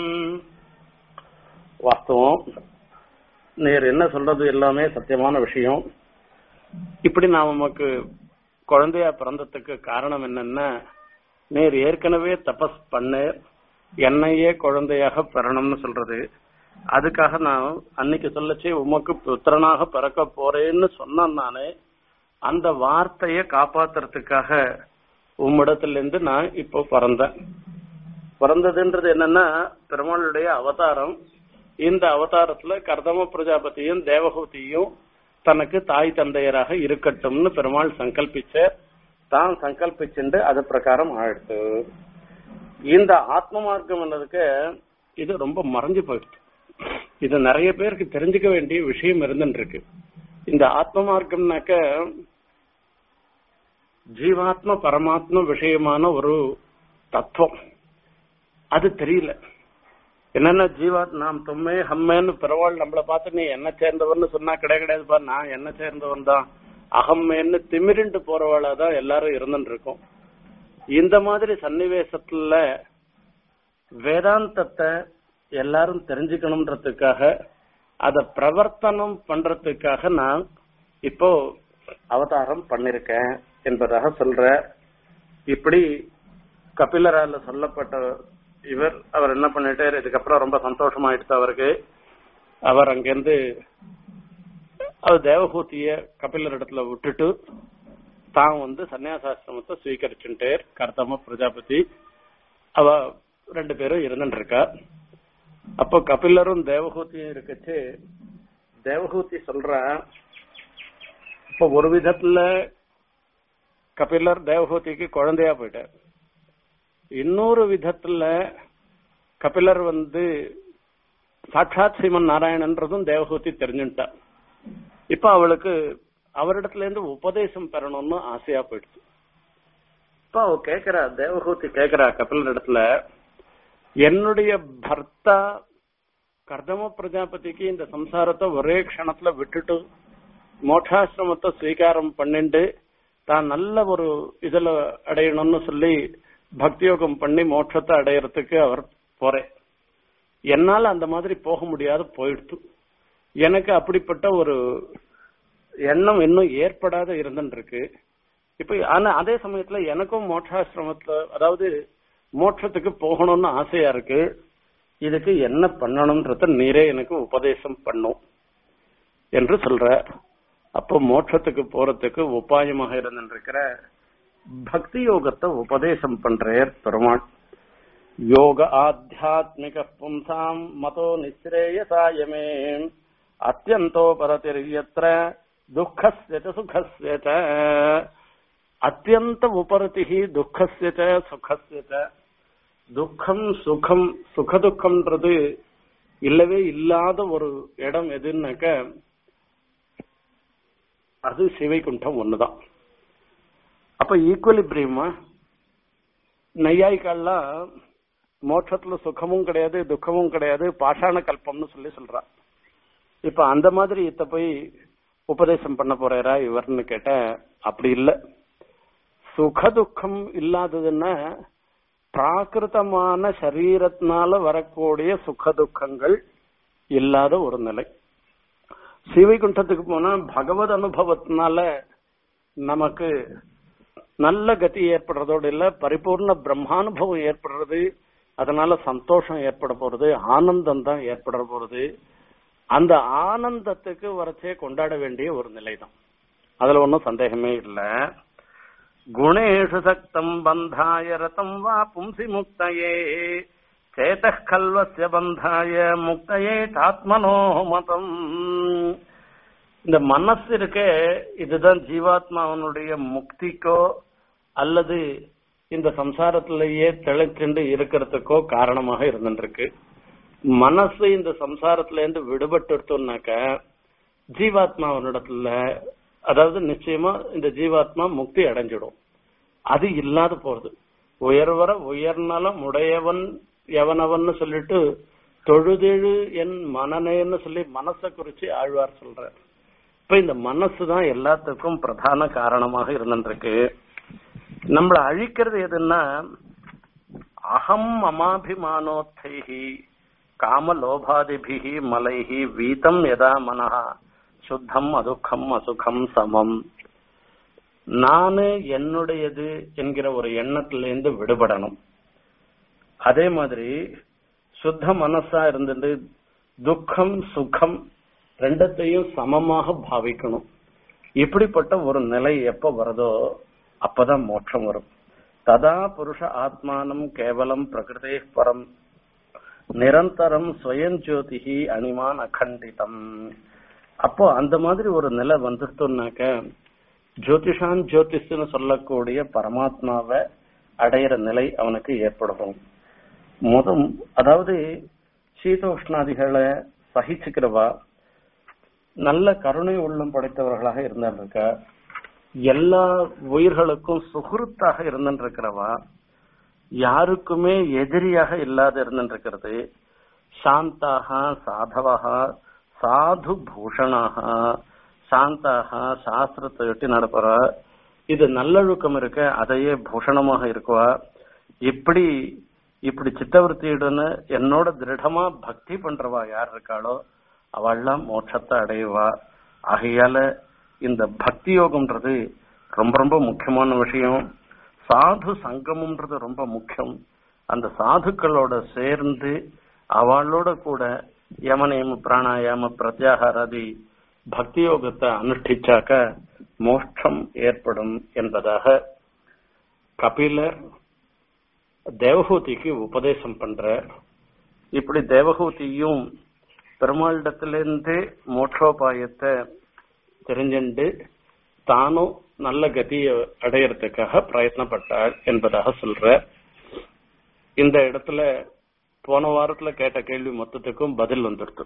வாஸ்தவம் நீர் என்ன சொல்றது எல்லாமே சத்தியமான விஷயம் இப்படி நான் உமக்கு குழந்தையா பிறந்ததுக்கு காரணம் என்னன்னா நீர் ஏற்கனவே தபஸ் பண்ணு என்னையே குழந்தையாக பெறணும்னு சொல்றது அதுக்காக நான் அன்னைக்கு சொல்லச்சு உமக்கு புத்திரனாக பிறக்க போறேன்னு சொன்னான் நானே அந்த வார்த்தையை காப்பாத்துறதுக்காக உம்மிடத்துல இருந்து நான் இப்போ பிறந்தேன் பிறந்ததுன்றது என்னன்னா பெருமாளுடைய அவதாரம் இந்த அவதாரத்துல கர்தம பிரஜாபதியும் தேவகூதியும் தனக்கு தாய் தந்தையராக இருக்கட்டும்னு பெருமாள் சங்கல்பிச்ச தான் சங்கல்பிச்சுண்டு அது பிரகாரம் ஆயிடுத்து இந்த ஆத்ம மார்க்கம் என்னதுக்கு இது ரொம்ப மறைஞ்சு போயிடுச்சு இது நிறைய பேருக்கு தெரிஞ்சுக்க வேண்டிய விஷயம் இருந்துட்டு இருக்கு இந்த ஆத்ம மார்க்கம்னாக்க ஜீவாத்ம பரமாத்ம விஷயமான ஒரு தத்துவம் அது தெரியல என்னன்னா ஜீவா நாம் தொம்மே ஹம்மேன்னு பெருவாள் நம்மள பார்த்து நீ என்ன சேர்ந்தவன்னு சொன்னா கிடையாது கிடையாதுப்பா நான் என்ன சேர்ந்தவன் தான் அகம்மேன்னு திமிரிண்டு போறவாளா தான் எல்லாரும் இருந்துட்டு இருக்கோம் இந்த மாதிரி சன்னிவேசத்துல வேதாந்தத்தை எல்லாரும் தெரிஞ்சுக்கணும்ன்றதுக்காக அத பிரவர்த்தனம் பண்றதுக்காக நான் இப்போ அவதாரம் பண்ணிருக்கேன் என்பதாக சொல்ற இப்படி கபிலரால சொல்லப்பட்ட இவர் அவர் என்ன பண்ணிட்டாரு இதுக்கப்புறம் ரொம்ப சந்தோஷமாயிடுச்சு அவருக்கு அவர் அங்கிருந்து அவர் தேவகூத்திய கபிலர் இடத்துல விட்டுட்டு தான் வந்து சன்னியாசாசிரமத்தை ஸ்வீகரிச்சுட்டார் கர்த்தம பிரஜாபதி அவ ரெண்டு பேரும் இருந்துட்டு இருக்கா அப்போ கபிலரும் தேவகூத்தியும் இருக்கச்சு தேவகூத்தி சொல்ற இப்ப ஒரு விதத்துல கபிலர் தேவகூதிக்கு குழந்தையா போயிட்டார் இன்னொரு விதத்துல கபிலர் வந்து சாட்சாத் ஸ்ரீமன் நாராயணன்றதும் தேவகூதி தெரிஞ்சுட்டா இப்ப அவளுக்கு அவரிடத்துல இருந்து உபதேசம் பெறணும்னு ஆசையா போயிடுச்சு இப்ப அவ கேக்குறா தேவகூதி கேக்குறா கபிலர் இடத்துல என்னுடைய பர்த்தா கர்தம பிரஜாபதிக்கு இந்த சம்சாரத்தை ஒரே க்ஷணத்துல விட்டுட்டு மோட்சாசிரமத்தை ஸ்வீகாரம் பண்ணிண்டு தான் நல்ல ஒரு இதுல அடையணும்னு சொல்லி பக்தியோகம் பண்ணி மோட்சத்தை அடையறதுக்கு அவர் போறேன் என்னால அந்த மாதிரி போக முடியாது போயிடுத்து எனக்கு அப்படிப்பட்ட ஒரு எண்ணம் இன்னும் ஏற்படாத இருந்துட்டு இருக்கு இப்ப ஆனா அதே சமயத்துல எனக்கும் மோட்சாசிரமத்துல அதாவது மோட்சத்துக்கு போகணும்னு ஆசையா இருக்கு இதுக்கு என்ன பண்ணணும்ன்றத நீரே எனக்கு உபதேசம் பண்ணும் என்று சொல்ற அப்போ மோட்சத்துக்கு போறதுக்கு உபாயமாக இருந்திருக்கிற பக்தி யோகத்தை உபதேசம் பண்றார் பெருமாள் யோக ஆத்தியாத்மிக பும்சாம் மதோ நிஸ்ரேயசாயமே அத்தியந்தோபரதிர்யத்ர துக்கஸ்ய ச சுகஸ்ய ச அத்தியந்த உபரதி துக்கஸ்ய ச சுகஸ்ய ச துக்கம் சுகம் சுகதுக்கம்ன்றது இல்லவே இல்லாத ஒரு இடம் எதுன்னாக்க அது சிவைகுண்டம் ஒண்ணுதான் அப்ப ஈக்குவலிபிரியமா நையாய்க்கெல்லாம் மோட்சத்துல சுகமும் கிடையாது துக்கமும் கிடையாது பாஷாண கல்பம்னு சொல்லி சொல்றா இப்ப அந்த மாதிரி இத்த போய் உபதேசம் பண்ண போறாரா இவர்னு கேட்ட அப்படி இல்ல சுக துக்கம் இல்லாததுன்னா பிராகிருதமான சரீரத்தினால வரக்கூடிய சுக துக்கங்கள் இல்லாத ஒரு நிலை சிவைகுண்டத்துக்கு போனா பகவத் அனுபவத்தினால நமக்கு நல்ல கதி ஏற்படுறதோடு இல்ல பரிபூர்ண பிரம்மானுபவம் ஏற்படுறது அதனால சந்தோஷம் ஏற்பட போறது ஆனந்தம் தான் ஏற்பட போறது அந்த ஆனந்தத்துக்கு வரச்சே கொண்டாட வேண்டிய ஒரு நிலை தான் அதுல ஒன்றும் சந்தேகமே இல்ல குணேஷு சக்தம் பந்தாய ரதம் வா பும்சி முக்தயே சேத கல்வசிய பந்தாய முக்தயே ஆத்மனோ மதம் இந்த மனசு இருக்கே இதுதான் ஜீவாத்மாவனுடைய முக்திக்கோ அல்லது இந்த சம்சாரத்திலேயே திளைச்சுண்டு இருக்கிறதுக்கோ காரணமாக இருந்துருக்கு மனசு இந்த சம்சாரத்துல இருந்து விடுபட்டுனாக்க ஜீவாத்மாவனிடத்துல அதாவது நிச்சயமா இந்த ஜீவாத்மா முக்தி அடைஞ்சிடும் அது இல்லாத போறது உயர்வர உயர்நலம் உடையவன் எவனவன்னு சொல்லிட்டு தொழுதெழு என் மனநேன்னு சொல்லி மனசை குறிச்சு ஆழ்வார் சொல்றார் இப்ப இந்த மனசு தான் எல்லாத்துக்கும் பிரதான காரணமாக இருந்துருக்கு நம்மள அழிக்கிறது எதுன்னா அகம் மமாபிமானோத்தைஹி காமலோபாதிபிகி மலைஹி வீதம் யதா மனஹா சுத்தம் அதுக்கம் அசுகம் சமம் நானு என்னுடையது என்கிற ஒரு எண்ணத்திலிருந்து விடுபடணும் அதே மாதிரி சுத்த மனசா இருந்துட்டு துக்கம் சுகம் ரெண்டத்தையும் சமமாக பாவிக்கணும் இப்படிப்பட்ட ஒரு நிலை எப்ப வருதோ அப்பதான் மோட்சம் வரும் ததா புருஷ ஆத்மானம் கேவலம் பிரகிருதே பரம் நிரந்தரம் ஸ்வயம் ஜோதிகி அனிமான் அகண்டிதம் அப்போ அந்த மாதிரி ஒரு நிலை வந்துட்டோம்னாக்க ஜோதிஷான் ஜோதிஷ்னு சொல்லக்கூடிய பரமாத்மாவை அடையிற நிலை அவனுக்கு ஏற்படும் முதம் அதாவது சீதோஷ்ணாதிகளை சகிச்சுக்கிறவா நல்ல கருணை உள்ளம் படைத்தவர்களாக இருந்திருக்க எல்லா உயிர்களுக்கும் சுகுருத்தாக இருந்திருக்கிறவா யாருக்குமே எதிரியாக இல்லாத இருந்திருக்கிறது சாந்தாக சாதவாக சாது பூஷணாக சாந்தாக சாஸ்திரத்தை எட்டி நடப்புற இது நல்லொழுக்கம் இருக்க அதையே பூஷணமாக இருக்குவா இப்படி இப்படி சித்தவருத்தியுடன் என்னோட திருடமா பக்தி பண்றவா யார் இருக்காளோ அவள்லாம் மோட்சத்தை அடைவா ஆகையால இந்த பக்தி யோகம்ன்றது ரொம்ப ரொம்ப முக்கியமான விஷயம் சாது சங்கமம்ன்றது ரொம்ப முக்கியம் அந்த சாதுக்களோட சேர்ந்து அவளோட கூட யமனேம பிராணாயாம பிரத்யாகாராதி பக்தி யோகத்தை அனுஷ்டிச்சாக்க மோட்சம் ஏற்படும் என்பதாக கபிலர் தேவகூதிக்கு உபதேசம் பண்ற இப்படி தேவகூதியும் பெருமாளிடத்திலிருந்து மோட்சோபாயத்தை தெரிஞ்சுண்டு தானும் நல்ல கதியை அடையறதுக்காக பிரயத்னப்பட்டாள் என்பதாக சொல்ற இந்த இடத்துல போன வாரத்துல கேட்ட கேள்வி மொத்தத்துக்கும் பதில் வந்துடுது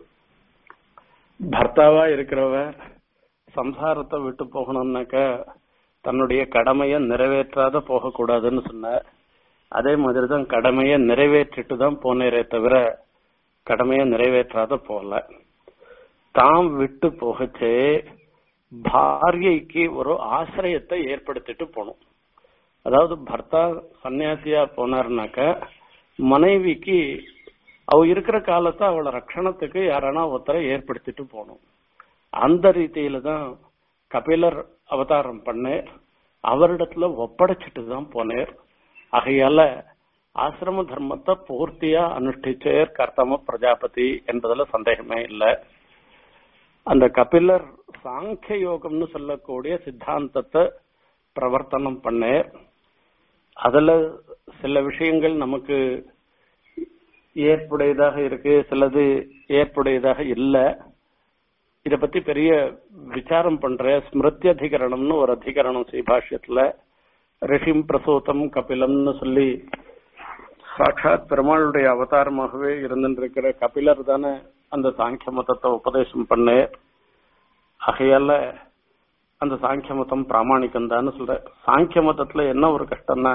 பர்த்தாவா இருக்கிறவ சம்சாரத்தை விட்டு போகணும்னாக்க தன்னுடைய கடமையை நிறைவேற்றாத போகக்கூடாதுன்னு சொன்ன அதே மாதிரிதான் கடமையை நிறைவேற்றிட்டு தான் போனேரே தவிர கடமையை நிறைவேற்றாத போகல தாம் விட்டு போகச்சே பாரியைக்கு ஒரு ஆசிரியத்தை ஏற்படுத்திட்டு போகணும் அதாவது பர்த்தா சன்னியாசியா போனாருனாக்க மனைவிக்கு அவ இருக்கிற காலத்தை அவளை ரட்சணத்துக்கு யாரானா ஒருத்தரை ஏற்படுத்திட்டு போகணும் அந்த ரீதியில தான் கபிலர் அவதாரம் பண்ணேர் அவரிடத்துல ஒப்படைச்சிட்டு தான் போனேர் ஆகையால ஆசிரம தர்மத்தை பூர்த்தியா அனுஷ்டிச்சேர் கர்த்தம பிரஜாபதி என்பதுல சந்தேகமே இல்லை அந்த கபிலர் சாங்கிய யோகம்னு சொல்லக்கூடிய சித்தாந்தத்தை பிரவர்த்தனம் பண்ணேர் அதுல சில விஷயங்கள் நமக்கு ஏற்புடையதாக இருக்கு சிலது ஏற்புடையதாக இல்ல இத பத்தி பெரிய விசாரம் பண்ற ஸ்மிருதி அதிகரணம்னு ஒரு அதிகரணம் ஸ்ரீபாஷ்யத்துல ரிஷிம் பிரசூதம் கபிலம்னு சொல்லி சாட்சாத் பெருமாளுடைய அவதாரமாகவே இருந்துருக்கிற கபிலர் தானே அந்த சாங்கிய மதத்தை உபதேசம் பண்ணு ஆகையால அந்த சாங்கிய மதம் பிராமணிக்கம் தான் சொல்ற சாங்கிய மதத்துல என்ன ஒரு கஷ்டம்னா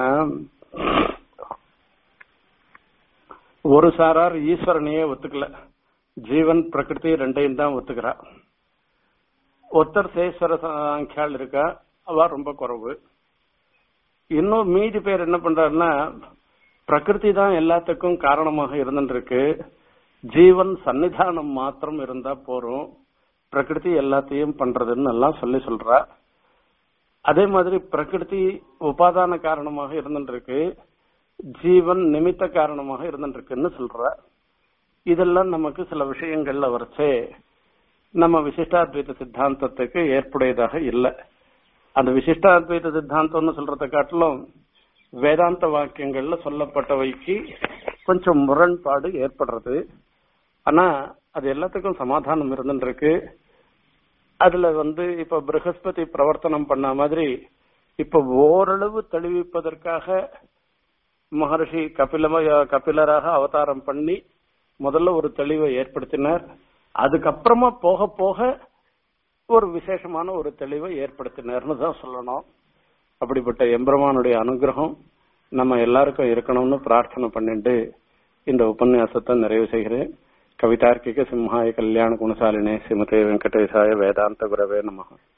ஒரு சாரார் ஈஸ்வரனையே ஒத்துக்கல ஜீவன் பிரகிருதி ரெண்டையும் தான் ஒத்துக்கிறா ஒருத்தர் சேஸ்வர சாங்கியால் இருக்கா அவ ரொம்ப குறைவு இன்னும் மீதி பேர் என்ன பண்றாருன்னா பிரகிருதி தான் எல்லாத்துக்கும் காரணமாக இருந்துருக்கு ஜீவன் சன்னிதானம் மாத்திரம் இருந்தா போறோம் பிரகிருதி எல்லாத்தையும் பண்றதுன்னு எல்லாம் சொல்லி சொல்றா அதே மாதிரி பிரகிருதி உபாதான காரணமாக இருந்துருக்கு ஜீவன் நிமித்த காரணமாக இருந்துருக்குன்னு சொல்ற இதெல்லாம் நமக்கு சில விஷயங்கள்ல வரைச்சே நம்ம விசிஷ்டாத்வைத சித்தாந்தத்துக்கு ஏற்புடையதாக இல்லை அந்த விசிஷ்டாத்வைத சித்தாந்தம்னு சொல்றதை காட்டிலும் வேதாந்த வாக்கியங்கள்ல சொல்லப்பட்டவைக்கு கொஞ்சம் முரண்பாடு ஏற்படுறது ஆனா அது எல்லாத்துக்கும் சமாதானம் இருந்துருக்கு அதுல வந்து இப்ப பிரகஸ்பதி பிரவர்த்தனம் பண்ண மாதிரி இப்ப ஓரளவு தெளிவிப்பதற்காக மகர்ஷி கபிலம கபிலராக அவதாரம் பண்ணி முதல்ல ஒரு தெளிவை ஏற்படுத்தினார் அதுக்கப்புறமா போக போக ஒரு விசேஷமான ஒரு தெளிவை ஏற்படுத்தினார்னு தான் சொல்லணும் அப்படிப்பட்ட எம்பெருமானுடைய அனுகிரகம் நம்ம எல்லாருக்கும் இருக்கணும்னு பிரார்த்தனை பண்ணிட்டு இந்த உபன்யாசத்தை நிறைவு செய்கிறேன் கவிதார்க்கிக சிம்ஹாய கல்யாண குணசாலினே ஸ்ரீமதே வெங்கடேசாய வேதாந்த குரவே நமக